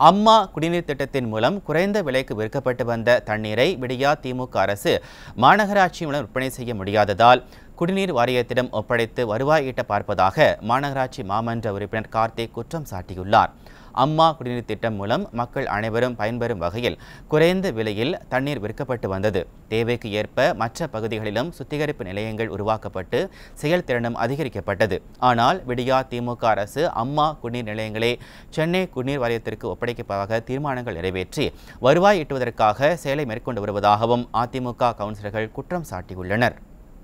அம்மா குடிநீர் திட்டத்தின் மூலம் குறைந்த விலைக்கு விற்கப்பட்டு வந்த தண்ணீரை விடியா திமுக அரசு மாநகராட்சி மூலம் விற்பனை செய்ய முடியாததால் குடிநீர் வாரியத்திடம் ஒப்படைத்து வருவாய் ஈட்ட பார்ப்பதாக மாநகராட்சி மாமன்ற உறுப்பினர் கார்த்திக் குற்றம் சாட்டியுள்ளார் அம்மா குடிநீர் திட்டம் மூலம் மக்கள் அனைவரும் பயன்பெறும் வகையில் குறைந்த விலையில் தண்ணீர் விற்கப்பட்டு வந்தது தேவைக்கு ஏற்ப மற்ற பகுதிகளிலும் சுத்திகரிப்பு நிலையங்கள் உருவாக்கப்பட்டு செயல்திறனும் அதிகரிக்கப்பட்டது ஆனால் விடியா திமுக அரசு அம்மா குடிநீர் நிலையங்களை சென்னை குடிநீர் வாரியத்திற்கு ஒப்படைப்பதாக தீர்மானங்கள் நிறைவேற்றி வருவாய் ஈட்டுவதற்காக செயலை மேற்கொண்டு வருவதாகவும் அதிமுக கவுன்சிலர்கள் குற்றம் சாட்டியுள்ளனர்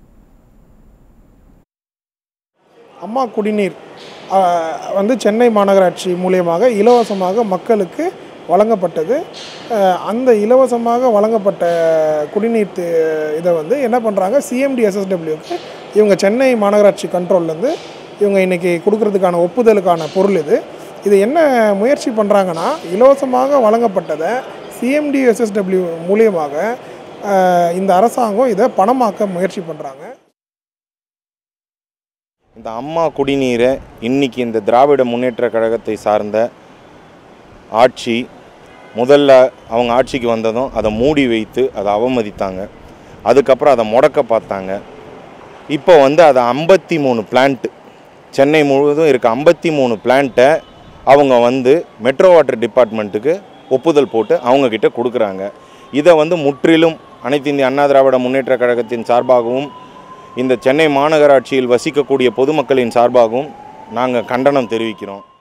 அம்மா குடிநீர் ஆ, வந்து சென்னை மாநகராட்சி மூலியமாக இலவசமாக மக்களுக்கு வழங்கப்பட்டது ஆ, அந்த இலவசமாக வழங்கப்பட்ட குடிநீர் தி- இதை வந்து என்ன பண்ணுறாங்க சிஎம்டி எஸ்எஸ்டபிள்யூக்கு இவங்க சென்னை மாநகராட்சி கண்ட்ரோல்லேருந்து இவங்க இன்றைக்கி கொடுக்கறதுக்கான ஒப்புதலுக்கான பொருள் இது இது என்ன முயற்சி பண்ணுறாங்கன்னா இலவசமாக வழங்கப்பட்டதை சிஎம்டி எஸ்எஸ்டபிள்யூ மூலியமாக ஆ, இந்த அரசாங்கம் இதை பணமாக்க முயற்சி பண்ணுறாங்க இந்த அம்மா குடிநீரை இன்னைக்கு இந்த திராவிட முன்னேற்ற கழகத்தை சார்ந்த ஆட்சி முதல்ல அவங்க ஆட்சிக்கு வந்ததும் அதை மூடி வைத்து அதை அவமதித்தாங்க அதுக்கப்புறம் அதை முடக்க பார்த்தாங்க இப்போ வந்து அதை ஐம்பத்தி மூணு பிளான்ட்டு சென்னை முழுவதும் இருக்க ஐம்பத்தி மூணு பிளான்ட்டை அவங்க வந்து மெட்ரோ வாட்டர் டிபார்ட்மெண்ட்டுக்கு ஒப்புதல் போட்டு அவங்கக்கிட்ட கொடுக்குறாங்க இதை வந்து முற்றிலும் அனைத்து இந்திய அண்ணா திராவிட முன்னேற்ற கழகத்தின் சார்பாகவும் இந்த சென்னை மாநகராட்சியில் வசிக்கக்கூடிய பொதுமக்களின் சார்பாகவும் நாங்கள் கண்டனம் தெரிவிக்கிறோம்